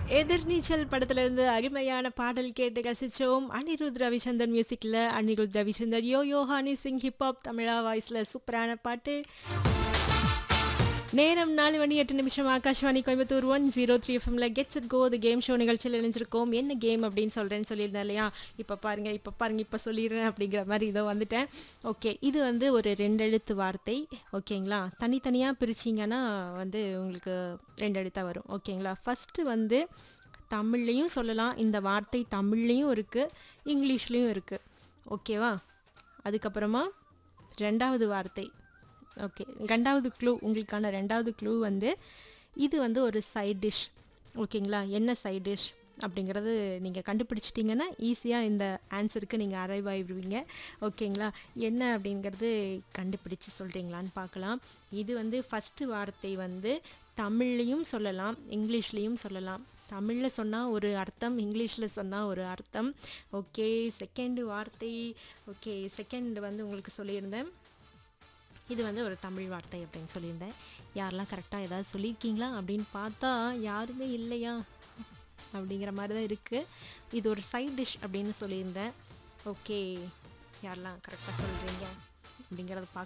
எதிர்நீச்சல் படத்துல இருந்து அருமையான பாடல் கேட்டு ரசிச்சோம் அனிருத் ரவிச்சந்தர் மியூசிக்ல Anirudh Ravichander yo yo Honey Singh hip hop Tamizha வாய்ஸ்ல சூப்பரான பாட்டு நேரம் நாலு மணி எட்டு நிமிஷம் Akashvani Coimbatore one zero three எஃப்எம்ல gets it go the game show நிகழ்ச்சியில் இணைஞ்சிருக்கோம் என்ன கேம் அப்படின்னு சொல்கிறேன்னு சொல்லியிருந்தேன் இல்லையா இப்போ பாருங்க இப்போ பாருங்க இப்போ சொல்லிடுறேன் அப்படிங்கிற மாதிரி இதோ வந்துட்டேன் ஓகே இது வந்து ஒரு ரெண்டெழுத்து வார்த்தை ஓகேங்களா தனித்தனியாக பிரிச்சிங்கன்னா வந்து உங்களுக்கு ரெண்டு எழுத்தாக வரும் ஓகேங்களா ஃபஸ்ட்டு வந்து தமிழ்லேயும் சொல்லலாம் இந்த வார்த்தை தமிழ்லேயும் இருக்குது இங்கிலீஷ்லேயும் இருக்குது ஓகேவா அதுக்கப்புறமா ரெண்டாவது வார்த்தை ஓகே ரெண்டாவது க்ளூ உங்களுக்கான ரெண்டாவது க்ளூ வந்து இது வந்து ஒரு சைட் டிஷ் ஓகேங்களா என்ன சைட் டிஷ் அப்படிங்கிறது நீங்கள் கண்டுபிடிச்சிட்டிங்கன்னா ஈஸியாக இந்த ஆன்சருக்கு நீங்கள் அரைவ் ஆயிடுவீங்க ஓகேங்களா என்ன அப்படிங்கிறது கண்டுபிடிச்சு சொல்கிறீங்களான்னு பார்க்கலாம் இது வந்து ஃபஸ்ட்டு வார்த்தை வந்து தமிழ்லேயும் சொல்லலாம் இங்கிலீஷ்லேயும் சொல்லலாம் தமிழில் சொன்னால் ஒரு அர்த்தம் இங்கிலீஷில் சொன்னால் ஒரு அர்த்தம் ஓகே செகண்டு வார்த்தை ஓகே செகண்ட் வந்து உங்களுக்கு சொல்லியிருந்தேன் இது வந்து ஒரு தமிழ் வார்த்தை அப்படின்னு சொல்லியிருந்தேன் யாரெல்லாம் கரெக்டாக ஏதாவது சொல்லியிருக்கீங்களா அப்படின்னு பார்த்தா யாருமே இல்லையா அப்படிங்கிற மாதிரி தான் இருக்குது இது ஒரு சைட் டிஷ் அப்படின்னு சொல்லியிருந்தேன் ஓகே யாரெல்லாம் கரெக்டாக சொல்கிறீங்க அப்படிங்கிறத பார்க்க